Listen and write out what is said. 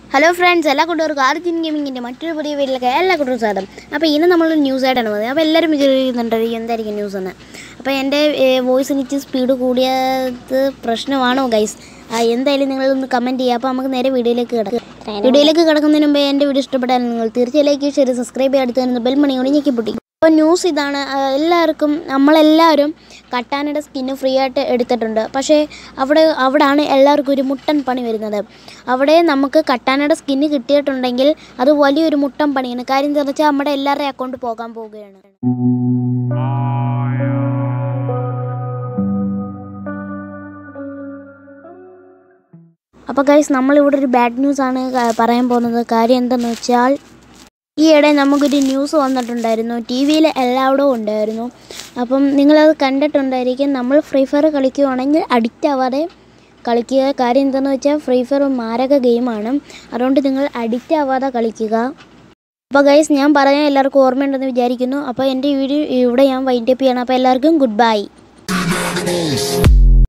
hello friends എല്ലാ കൂട്ടുകാർക്കും ആർജിൻ ഗെയിമിങ്ങിൻ്റെ മറ്റൊരു പുതിയ വീട്ടിലേക്ക് എല്ലാ കൂട്ടുകാരും സ്വാഗതം അപ്പോൾ ഇന്ന് നമ്മൾ ന്യൂസ് ആയിട്ടാണ് വന്നത് അപ്പോൾ എല്ലാവരും വിചാരിക്കുന്നുണ്ട് എന്തായിരിക്കും ന്യൂസ് എന്ന് അപ്പോൾ എൻ്റെ വോയിസിന് ഇച്ചിരി സ്പീഡ് കൂടിയത് പ്രശ്നമാണോ ഗൈസ് എന്തായാലും നിങ്ങളൊന്ന് കമൻറ്റ് ചെയ്യുക അപ്പോൾ നമുക്ക് നേരെ വീഡിയോയിലേക്ക് കിടക്കാം വീഡിയോയിലേക്ക് കിടക്കുന്നതിന് മുമ്പേ എൻ്റെ വീഡിയോ ഇഷ്ടപ്പെട്ടാൽ നിങ്ങൾ തീർച്ചയായും ലൈക്ക് ഷെയർ സബ്സ്ക്രൈബ് ചെയ്യുക അടുത്ത് തന്നെ ബെൽ മണി കൂടി ഞെക്കി പൊട്ടി അപ്പോൾ ന്യൂസ് ഇതാണ് ആ, എല്ലാവർക്കും നമ്മളെല്ലാവരും കട്ടാനയുടെ സ്കിന്ന് ഫ്രീ ആയിട്ട് എടുത്തിട്ടുണ്ട് പക്ഷേ അവിടെ അവിടാണ് എല്ലാവർക്കും ഒരു മുട്ടൻ പണി വരുന്നത് അവിടെ നമുക്ക് കട്ടാനയുടെ സ്കിന്ന് കിട്ടിയിട്ടുണ്ടെങ്കിൽ അത് വലിയൊരു മുട്ടൻ പണിയാണ് കാര്യം എന്താണെന്ന് വെച്ചാൽ നമ്മുടെ എല്ലാവരുടെയും അക്കൗണ്ട് പോകാൻ പോവുകയാണ് അപ്പോൾ ഗൈസ് നമ്മളിവിടെ ഒരു ബാഡ് ന്യൂസ് ആണ് ക- പറയാൻ പോകുന്നത് കാര്യം എന്തെന്ന് വെച്ചാൽ ഈയിടെ നമുക്കൊരു ന്യൂസ് വന്നിട്ടുണ്ടായിരുന്നു ടി വിയിൽ എല്ലായിടവും ഉണ്ടായിരുന്നു അപ്പം നിങ്ങളത് കണ്ടിട്ടുണ്ടായിരിക്കും നമ്മൾ ഫ്രീ ഫയർ കളിക്കുകയാണെങ്കിൽ അഡിക്റ്റ് ആവാതെ കളിക്കുക കാര്യം എന്താണെന്ന് വെച്ചാൽ ഫ്രീ ഫയർ മാരക ഗെയിമാണ് അതുകൊണ്ട് നിങ്ങൾ അഡിക്റ്റ് ആവാതെ കളിക്കുക അപ്പോൾ ഗൈസ് ഞാൻ പറയാൻ എല്ലാവർക്കും ഓർമ്മയുണ്ടെന്ന് വിചാരിക്കുന്നു അപ്പോൾ എൻ്റെ വീഡിയോ ഇവിടെ ഞാൻ വൈൻഡപ്പ് ചെയ്യണം അപ്പോൾ എല്ലാവർക്കും ഗുഡ് ബൈ